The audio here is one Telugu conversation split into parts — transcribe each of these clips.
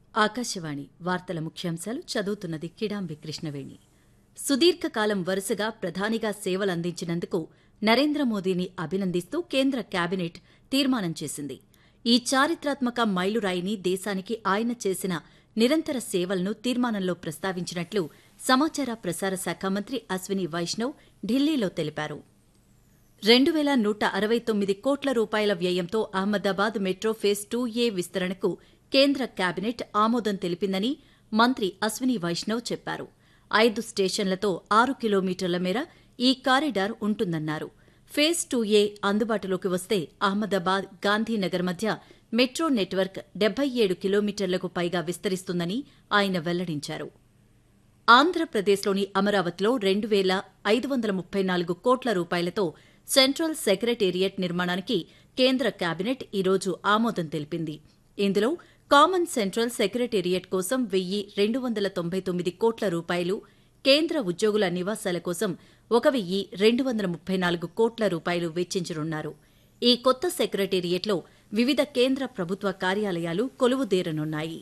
ఆకాశవాణి వార్తల ముఖ్యాంశాలు చదువుతున్నది కిడాంబి కృష్ణవేణి సుదీర్ఘకాలం వరుసగా ప్రధానిగా సేవలందించినందుకు నరేంద్ర మోదీని అభినందిస్తూ కేంద్ర కేబినెట్ తీర్మానం చేసింది ఈ చారిత్రాత్మక మైలురాయిని దేశానికి ఆయన చేసిన నిరంతర సేవలను తీర్మానంలో ప్రస్తావించినట్లు సమాచార ప్రసార శాఖ మంత్రి అశ్విని వైష్ణవ్ ఢిల్లీలో తెలిపారు రెండు వేల నూట అరవై తొమ్మిది కోట్ల రూపాయల వ్యయంతో Ahmedabad metro phase two A విస్తరణకు కేంద్ర కేబినెట్ ఆమోదం తెలిపిందని మంత్రి అశ్విని వైష్ణవ్ చెప్పారు ఐదు స్టేషన్లతో ఆరు కిలోమీటర్ల మేర ఈ కారిడార్ ఉంటుందన్నారు ఫేజ్ టూ ఏ అందుబాటులోకి వస్తే అహ్మదాబాద్ గాంధీనగర్ మధ్య మెట్రో నెట్వర్క్ డెబ్బై ఏడు కిలోమీటర్లకు పైగా విస్తరిస్తుందని ఆయన వెల్లడించారు ఆంధ్రప్రదేశ్లోని అమరావతిలో రెండు వేల ఐదు వందల ముప్పై నాలుగు కోట్ల రూపాయలతో సెంట్రల్ సెక్రటేరియట్ నిర్మాణానికి కేంద్ర కేబినెట్ ఈరోజు ఆమోదం తెలిపింది ఇందులో కామన్ సెంట్రల్ సెక్రటేరియట్ కోసం వెయ్యి రెండు వందల తొంభై తొమ్మిది కోట్ల రూపాయలు కేంద్ర ఉద్యోగుల నివాసాల కోసం ఒక వెయ్యి రెండు వందల ముప్పై నాలుగు కోట్ల రూపాయలు వెచ్చించనున్నారు ఈ కొత్త సెక్రటేరియట్లో వివిధ కేంద్ర ప్రభుత్వ కార్యాలయాలు కొలువుదేరనున్నాయి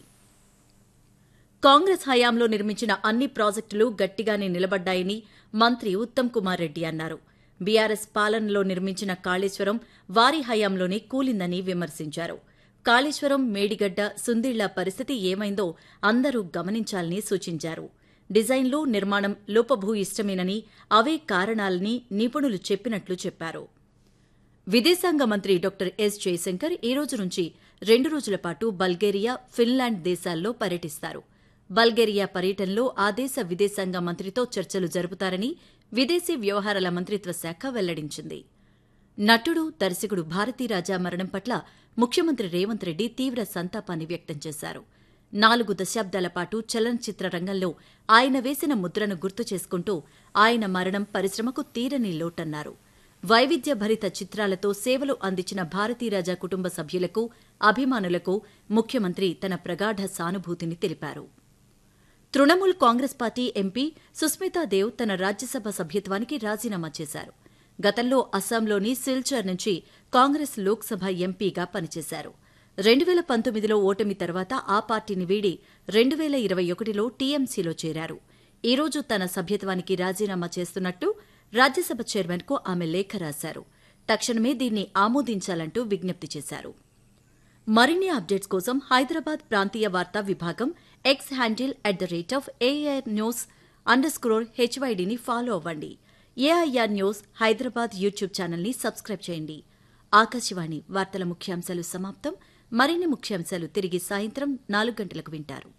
కాంగ్రెస్ హయాంలో నిర్మించిన అన్ని ప్రాజెక్టులు గట్టిగానే నిలబడ్డాయని మంత్రి ఉత్తమ్ కుమార్ రెడ్డి అన్నారు బీఆర్ఎస్ పాలనలో నిర్మించిన కాళేశ్వరం వారి హయాంలోనే కూలిందని విమర్శించారు కాళేశ్వరం మేడిగడ్డ సుందిళ్ల పరిస్థితి ఏమైందో అందరూ గమనించాలని సూచించారు డిజైన్లు నిర్మాణం లోపభూయిష్టమేనని అవే కారణాలని నిపుణులు చెప్పినట్లు చెప్పారు విదేశాంగ మంత్రి డాక్టర్ ఎస్ జయశంకర్ ఈ రోజు నుంచి రెండు రోజుల పాటు బల్గేరియా ఫిన్లాండ్ దేశాల్లో పర్యటిస్తారు బల్గేరియా పర్యటనలో ఆ దేశ విదేశాంగ మంత్రితో చర్చలు జరుపుతారని విదేశీ వ్యవహారాల మంత్రిత్వ శాఖ వెల్లడించింది నటుడు దర్శకుడు భారతీరాజా మరణం పట్ల ముఖ్యమంత్రి రేవంత్ రెడ్డి తీవ్ర సంతాపాన్ని వ్యక్తం చేశారు నాలుగు దశాబ్దాల పాటు చలనచిత్ర రంగంలో ఆయన వేసిన ముద్రను గుర్తు చేసుకుంటూ ఆయన మరణం పరిశ్రమకు తీరని లోటన్నారు వైవిధ్యభరిత చిత్రాలతో సేవలు అందించిన భారతీరాజా కుటుంబ సభ్యులకు అభిమానులకు ముఖ్యమంత్రి తన ప్రగాఢ సానుభూతిని తెలిపారు తృణమూల్ కాంగ్రెస్ పార్టీ ఎంపీ సుస్మితాదేవ్ తన రాజ్యసభ సభ్యత్వానికి రాజీనామా చేశారు గతంలో అస్సాంలోని సిల్చర్ నుంచి కాంగ్రెస్ లోక్సభ ఎంపీగా పనిచేశారు రెండు వేల పంతొమ్మిదిలో ఓటమి తర్వాత ఆ పార్టీని వీడి రెండు వేల ఇరవై ఒకటిలో టీఎంసీలో చేరారు ఈ రోజు తన సభ్యత్వానికి రాజీనామా చేస్తున్నట్టు రాజ్యసభ చైర్మన్కు ఆమె లేఖ రాశారు తక్షణమే దీన్ని ఆమోదించాలంటూ విజ్ఞప్తి చేశారు మరిన్ని అప్డేట్స్ కోసం హైదరాబాద్ ప్రాంతీయ వార్తా విభాగం X handle at the rate of AIR news underscore హెచ్వైడీని ఫాలో అవ్వండి ఏఐఆర్ న్యూస్ హైదరాబాద్ యూట్యూబ్ ఛానల్ని సబ్స్క్రైబ్ చేయండి ఆకాశవాణి వార్తల ముఖ్యాంశాలు సమాప్తం మరిన్ని ముఖ్యాంశాలు తిరిగి సాయంత్రం నాలుగు గంటలకు వింటారు